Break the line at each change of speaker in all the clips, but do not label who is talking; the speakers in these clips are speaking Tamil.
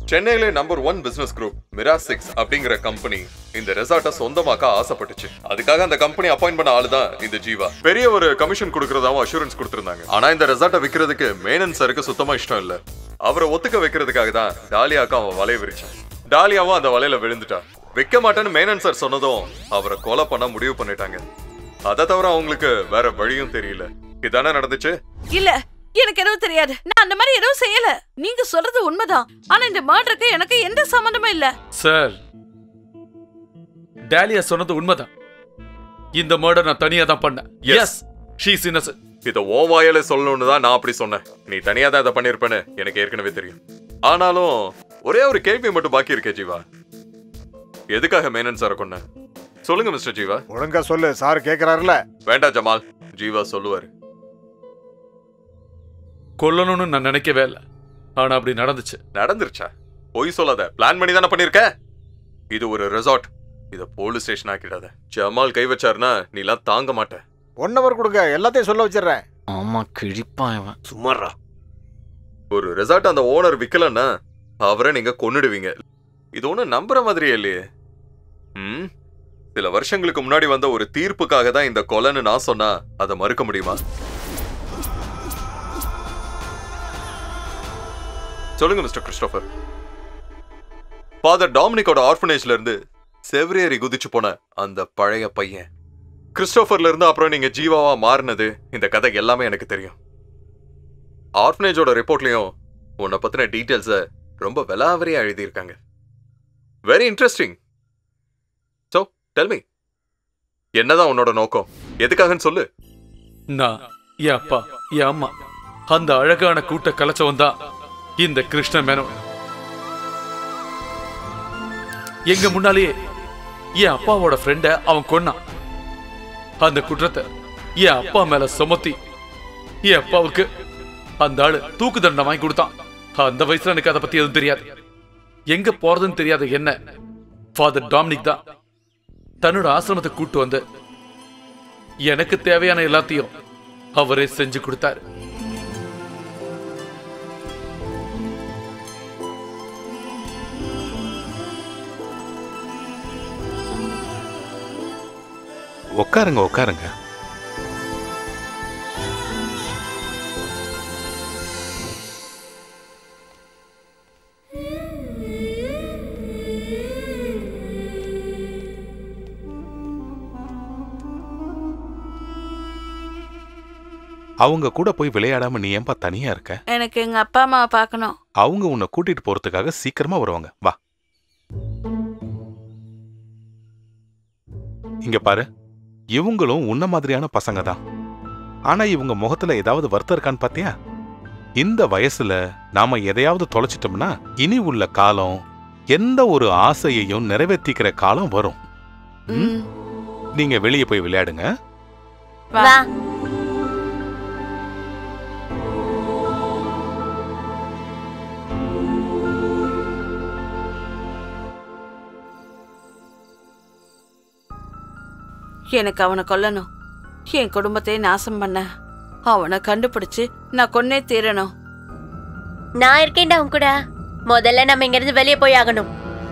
சென்னையிலே number one business group Mira six அப்படிங்கிற கம்பெனி இந்த ரெசார்ட்டை சொந்தமாக்க ஆசைப்பட்டுச்சு அதுக்காக அந்த கம்பெனி அப்பாயிண்ட் பண்ண ஆளு தான் இந்த ஜீவா பெரிய ஒரு கமிஷன் கொடுக்கறதாவும் அஷூரன்ஸ் கொடுத்திருந்தாங்க ஆனா இந்த ரெசார்ட்டை விக்கிறதுக்கு மேனன் சாருக்கு சுத்தமா இஷ்டம் இல்ல அவரை ஒத்துக்க வைக்கிறதுக்காக தான் டாலியாக்கு அவன் வலைய விரிச்சான் டாலியாவும் அந்த வலையில விழுந்துட்டா வைக்க மாட்டேன்னு மேனன் சார் சொன்னதும் அவரை கொலை பண்ண முடிவு பண்ணிட்டாங்க அதை தவிர அவங்களுக்கு வேற வழியும் தெரியல இதானே நடந்துச்சு
இல்ல எனக்கு எதுவும் தெரியாது நான் அந்த மாதிரி எதுவும் செய்யல நீங்க சொல்றது உண்மைதான் ஆனா இந்த மர்டருக்கு எனக்கு எந்த சம்பந்தமும் இல்ல
சார் டாலியா சொன்னது உண்மைதான் இந்த மர்டர் நான் தனியா தான் பண்ணேன்
Yes.
எஸ் ஷீஸ் இன்னசென்ட்
இத ஓ வாயால சொல்லணும்னு தான் நான் அப்படி சொன்னேன் நீ தனியா தான் இதை பண்ணிருப்பேன்னு எனக்கு ஏற்கனவே தெரியும் ஆனாலும் ஒரே ஒரு கேள்வி மட்டும் பாக்கி இருக்கே ஜீவா எதுக்காக மேனன் சாரை கொன்ன சொல்லுங்க மிஸ்டர் ஜீவா
ஒழுங்கா சொல்லு சார் கேக்குறாருல
வேண்டாம் ஜமால் ஜீவா சொல்லுவாரு
கொல்லணும்னு நான் நினைக்கவே இல்லை ஆனா அப்படி நடந்துச்சு
நடந்துருச்சா பொய் சொல்லாத பிளான் பண்ணி தானே பண்ணிருக்க இது ஒரு ரெசார்ட் இத போலீஸ் ஸ்டேஷன் ஆக்கிடாத ஜமால் கை வச்சாருன்னா நீலாம் தாங்க மாட்ட
ஒன் ஹவர் கொடுங்க எல்லாத்தையும் சொல்ல வச்சிடுறேன்
ஆமா கிழிப்பான் இவன்
சும்மாறா
ஒரு ரெசார்ட் அந்த ஓனர் விக்கலன்னா அவரை நீங்க கொன்னுடுவீங்க இது ஒன்றும் நம்புற மாதிரியே இல்லையே ம் சில வருஷங்களுக்கு முன்னாடி வந்த ஒரு தீர்ப்புக்காக தான் இந்த கொலைன்னு நான் சொன்னா அதை மறுக்க முடியுமா சொல்லுங்க மிஸ்டர் கிறிஸ்டோபர் ஃபாதர் டாமினிக்கோட ஆர்ஃபனேஜ்ல இருந்து செவ்ரேரி குதிச்சு போன அந்த பழைய பையன் கிறிஸ்டோபர்ல இருந்து அப்புறம் நீங்க ஜீவாவா மாறினது இந்த கதை எல்லாமே எனக்கு தெரியும் ஆர்ஃபனேஜோட ரிப்போர்ட்லயும் உன்னை பத்தின டீட்டெயில்ஸை ரொம்ப விலாவரியா எழுதியிருக்காங்க வெரி இன்ட்ரெஸ்டிங் ஸோ டெல்மி என்னதான் உன்னோட நோக்கம் எதுக்காகன்னு சொல்லு
நான் என் அப்பா என் அம்மா அந்த அழகான கூட்ட கலைச்சவன் தான் இந்த கிருஷ்ண மேனன் எங்க முன்னாலேயே என் அப்பாவோட ஃப்ரெண்ட அவன் கொன்னான் அந்த குற்றத்தை என் அப்பா மேல சுமத்தி என் அப்பாவுக்கு அந்த ஆளு தூக்கு தண்டனை வாங்கி கொடுத்தான் அந்த வயசுல எனக்கு அதை பத்தி எதுவும் தெரியாது எங்க போறதுன்னு தெரியாத என்ன ஃபாதர் டாமினிக் தான் தன்னோட ஆசிரமத்தை கூட்டு வந்து எனக்கு தேவையான எல்லாத்தையும் அவரே செஞ்சு கொடுத்தாரு
உட்காருங்க உட்காருங்க அவங்க கூட போய் விளையாடாம நீ ஏன்பா தனியா இருக்க
எனக்கு எங்க அப்பா அம்மாவை பார்க்கணும்
அவங்க உன்னை கூட்டிட்டு போறதுக்காக சீக்கிரமா வருவாங்க வா இங்க பாரு இவங்களும் உன்ன மாதிரியான பசங்க தான் ஆனா இவங்க முகத்துல ஏதாவது வருத்தம் இருக்கான்னு பாத்தியா இந்த வயசுல நாம எதையாவது தொலைச்சிட்டோம்னா இனி உள்ள காலம் எந்த ஒரு ஆசையையும் நிறைவேற்றிக்கிற காலம் வரும் ம்?
ம்,
நீங்க வெளியே போய் விளையாடுங்க
வா எனக்கு அவனை கொல்லணும் என் குடும்பத்தை நாசம் பண்ண அவனை கண்டுபிடிச்சு நான் கொன்னே தீரணும்
நான் இருக்கேன்டா உன் கூட முதல்ல நம்ம இங்க இருந்து வெளியே போய் ஆகணும்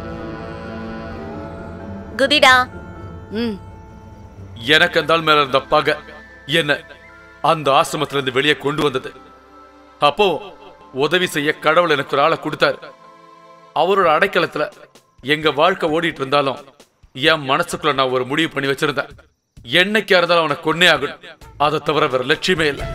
குதிடா
ம்
எனக்கு அந்த ஆள் மேல இருந்த பகை என்ன அந்த ஆசிரமத்துல இருந்து வெளியே கொண்டு வந்தது அப்போ உதவி செய்ய கடவுள் எனக்கு ஒரு ஆளை கொடுத்தாரு அவரோட அடைக்கலத்துல எங்க வாழ்க்கை ஓடிட்டு இருந்தாலும் என் மனசுக்குள்ள நான் ஒரு முடிவு பண்ணி வச்சிருந்தேன் என்னைக்கா இருந்தாலும் அவனை கொன்னே ஆகணும் அதை தவிர வேற லட்சியமே இல்லை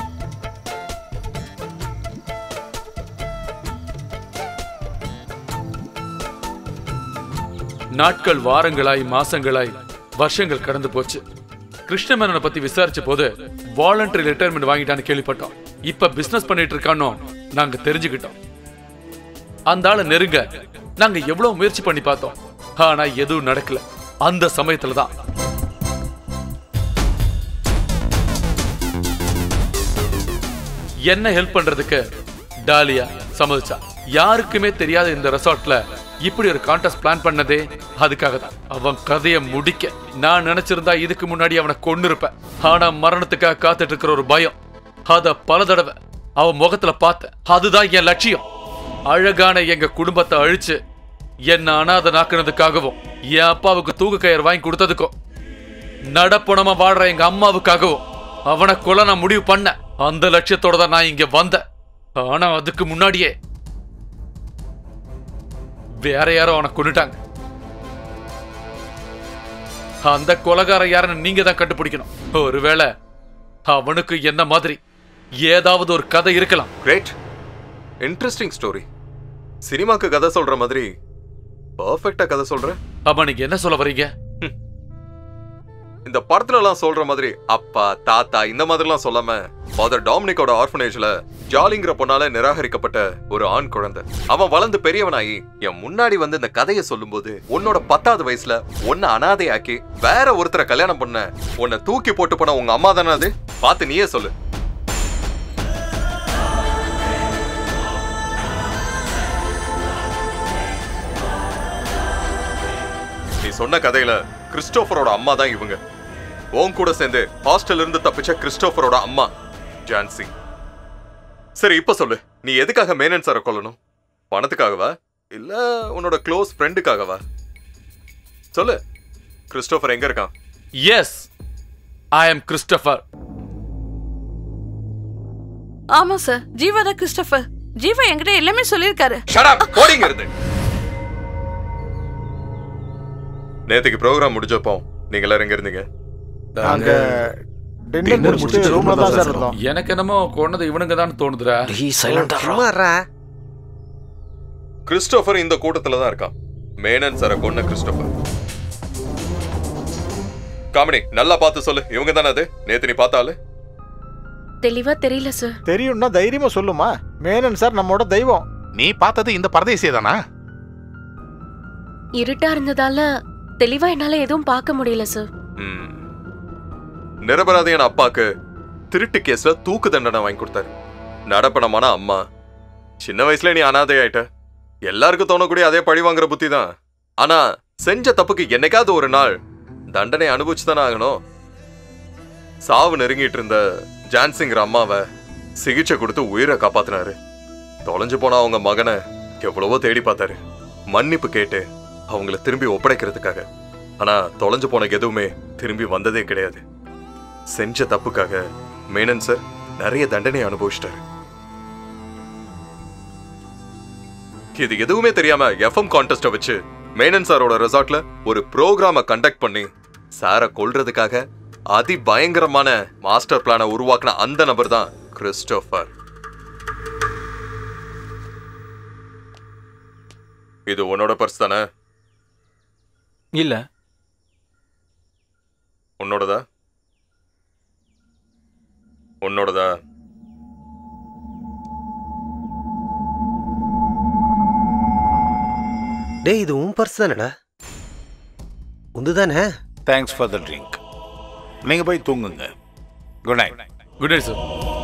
நாட்கள் வாரங்களாய் மாசங்களாய் வருஷங்கள் கடந்து போச்சு கிருஷ்ணமேனனை பத்தி விசாரிச்ச போது வாலண்டரி ரிட்டையர்மெண்ட் வாங்கிட்டான்னு கேள்விப்பட்டோம் இப்ப பிசினஸ் பண்ணிட்டு இருக்கானோ நாங்க தெரிஞ்சுக்கிட்டோம் அந்த ஆளை நெருங்க நாங்க எவ்வளவு முயற்சி பண்ணி பார்த்தோம் ஆனா எதுவும் நடக்கல அந்த சமயத்துல தான் என்ன ஹெல்ப் பண்றதுக்கு டாலியா சம்மதிச்சா யாருக்குமே தெரியாத இந்த ரெசார்ட்ல இப்படி ஒரு கான்டெஸ்ட் பிளான் பண்ணதே அதுக்காக தான் அவன் கதையை முடிக்க நான் நினைச்சிருந்தா இதுக்கு முன்னாடி அவனை கொண்டு இருப்பேன் ஆனா மரணத்துக்காக காத்துட்டு இருக்கிற ஒரு பயம் அத பல தடவை அவன் முகத்துல பார்த்தேன் அதுதான் என் லட்சியம் அழகான எங்க குடும்பத்தை அழிச்சு என்ன அனாதனாக்குனதுக்காகவும் என் அப்பாவுக்கு தூக்கு கயிறு வாங்கி கொடுத்ததுக்கும் நடப்பணமா வாழ்ற எங்க அம்மாவுக்காகவும் அவனை கொலை நான் முடிவு பண்ண அந்த லட்சியத்தோட தான் நான் இங்க வந்தேன் ஆனா அதுக்கு முன்னாடியே வேற யாரோ அவனை கொண்டுட்டாங்க அந்த கொலகார யாருன்னு நீங்க தான் கண்டுபிடிக்கணும் ஒருவேளை அவனுக்கு என்ன மாதிரி ஏதாவது ஒரு கதை இருக்கலாம்
கிரேட் இன்ட்ரெஸ்டிங் ஸ்டோரி சினிமாக்கு கதை சொல்ற மாதிரி பர்ஃபெக்டா கதை சொல்ற
அப்ப நீங்க என்ன சொல்ல வர்றீங்க
இந்த படத்துல எல்லாம் சொல்ற மாதிரி அப்பா தாத்தா இந்த மாதிரிலாம் சொல்லாம ஃபாதர் டாமினிக்கோட ஆர்ஃபனேஜ்ல ஜாலிங்கிற பொண்ணால நிராகரிக்கப்பட்ட ஒரு ஆண் குழந்தை அவன் வளர்ந்து பெரியவனாகி என் முன்னாடி வந்து இந்த கதையை சொல்லும்போது உன்னோட பத்தாவது வயசுல உன்னை அனாதையாக்கி வேற ஒருத்தரை கல்யாணம் பண்ண உன்னை தூக்கி போட்டு போன உங்க அம்மா தானே அது பார்த்து நீயே சொல்லு நீ சொன்ன கதையில கிறிஸ்டோபரோட அம்மா தான் இவங்க உன் கூட சேர்ந்து ஹாஸ்டல்ல இருந்து தப்பிச்ச கிறிஸ்டோபரோட அம்மா ஜான்சி சரி இப்ப சொல்லு நீ எதுக்காக மேனன் சாரை கொல்லணும் பணத்துக்காகவா இல்ல உன்னோட க்ளோஸ் ஃப்ரெண்டுக்காகவா சொல்லு கிறிஸ்டோபர் எங்க இருக்கான்
எஸ் ஐ எம் கிறிஸ்டபர்
ஆமா சார் ஜீவா தான் கிறிஸ்டபர் ஜீவா என்கிட்ட எல்லாமே சொல்லியிருக்காரு
ஷட் அப் போடிங்க இருந்து நேத்துக்கு ப்ரோக்ராம் முடிஞ்சப்போ நீங்க எல்லாரும் எங்க இருந்தீங்க
நாங்க டின்னர் முடிச்சுட்டு ரூம்ல தான் சார் இருந்தோம்
எனக்கு என்னமோ கொன்னது இவனுங்க தான் தோணுதுடா
டேய் சைலண்டா
சும்மாறா
கிறிஸ்டோபர் இந்த கூட்டத்துல தான் இருக்கான் மேனன் சாரை கொன்ன கிறிஸ்டோபர் காமெடி நல்லா பார்த்து சொல்லு இவங்க தானே அது நேத்து நீ பார்த்தாலு
தெளிவா தெரியல சார்
தெரியும்னா தைரியமா சொல்லுமா மேனன் சார் நம்மோட தெய்வம்
நீ பார்த்தது இந்த பரதேசியே தானா
இருட்டா இருந்ததால தெளிவா என்னால எதுவும் பார்க்க முடியல சார்
ம். நிரபராதியான அப்பாக்கு திருட்டு கேஸ்ல தூக்கு தண்டனை வாங்கி கொடுத்தாரு நடப்பணமான அம்மா சின்ன வயசுல நீ அனாதை ஆயிட்ட எல்லாருக்கும் தோணக்கூடிய அதே பழி வாங்குற புத்தி தான் ஆனா செஞ்ச தப்புக்கு என்னைக்காவது ஒரு நாள் தண்டனை அனுபவிச்சு தானே ஆகணும் சாவு நெருங்கிட்டு இருந்த ஜான்சிங்கிற அம்மாவை சிகிச்சை கொடுத்து உயிரை காப்பாத்தினாரு தொலைஞ்சு போன அவங்க மகனை எவ்வளவோ தேடி பார்த்தாரு மன்னிப்பு கேட்டு அவங்கள திரும்பி ஒப்படைக்கிறதுக்காக ஆனா தொலைஞ்சு போன எதுவுமே திரும்பி வந்ததே கிடையாது செஞ்ச தப்புக்காக மேனன் சார் நிறைய தண்டனை அனுபவிச்சிட்டாரு இது எதுவுமே தெரியாம எஃப்எம் கான்டெஸ்ட வச்சு மேனன் சாரோட ரெசார்ட்ல ஒரு ப்ரோக்ராம கண்டக்ட் பண்ணி சாரை கொல்றதுக்காக அதி பயங்கரமான மாஸ்டர் பிளானை உருவாக்குன அந்த நபர் தான் கிறிஸ்டோபர் இது உன்னோட பர்ஸ் தானே
இல்ல
உன்னோடதா உன்னோடதா
டேய் இது உன் பர்ஸ் தானடா உந்து தானே
தேங்க்ஸ் ஃபார் த ட்ரிங்க் நீங்க போய் தூங்குங்க good night
good night sir